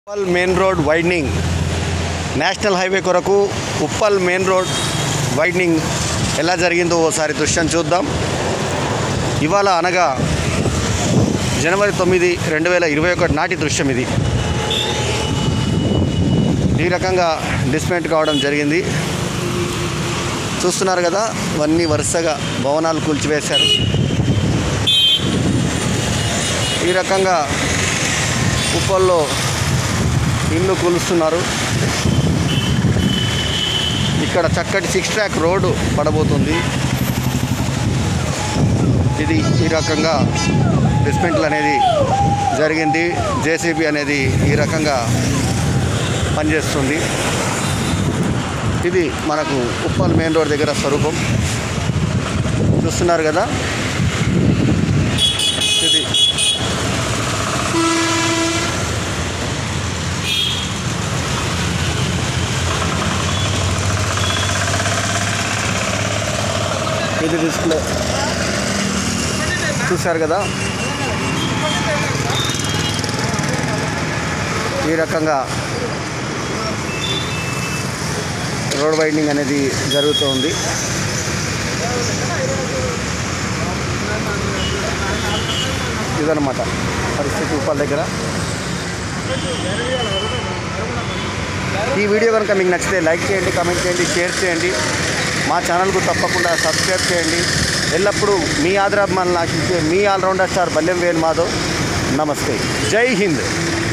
Uppal main road widening national highway కొరకు Uppal main road widening ఎలా జరిగిందో ఓసారి దృశ్యం చూద్దాం ఇవాళ అనగా జనవరి తొమ్మిది రెండు వేల ఇరవై ఒకటి నాటి దృశ్యం ఇది ఈ రకంగా డిస్మెంట్ కావడం జరిగింది చూస్తున్నారు కదా ఇవన్నీ వరుసగా భవనాలు కూల్చివేశారు ఈ రకంగా ఉప్పల్లో ఇల్లు కూలుస్తున్నారు ఇక్కడ చక్కటి సిక్స్ ట్రాక్ రోడ్డు పడబోతుంది ఇది ఈ రకంగా డిస్మెంటల్ అనేది జరిగింది జేసీబీ అనేది ఈ రకంగా పనిచేస్తుంది ఇది మనకు ఉప్పల్ మెయిన్ రోడ్ దగ్గర స్వరూపం చూస్తున్నారు కదా ఇది ఇది డిస్ప్లే చూశారు కదా ఈ రకంగా రోడ్ వైండింగ్ అనేది జరుగుతోంది ఇదనమాట పరిస్థితి ఉప్పల్ దగ్గర ఈ వీడియో కనుక మీకు నచ్చితే లైక్ చేయండి కామెంట్ చేయండి షేర్ చేయండి మా ఛానల్కు తప్పకుండా సబ్స్క్రైబ్ చేయండి ఎల్లప్పుడూ మీ ఆదరాభిమానులు ఆశించే మీ ఆల్రౌండర్ స్టార్ బల్లెం వేల్ మాధవ్ నమస్తే జై హింద్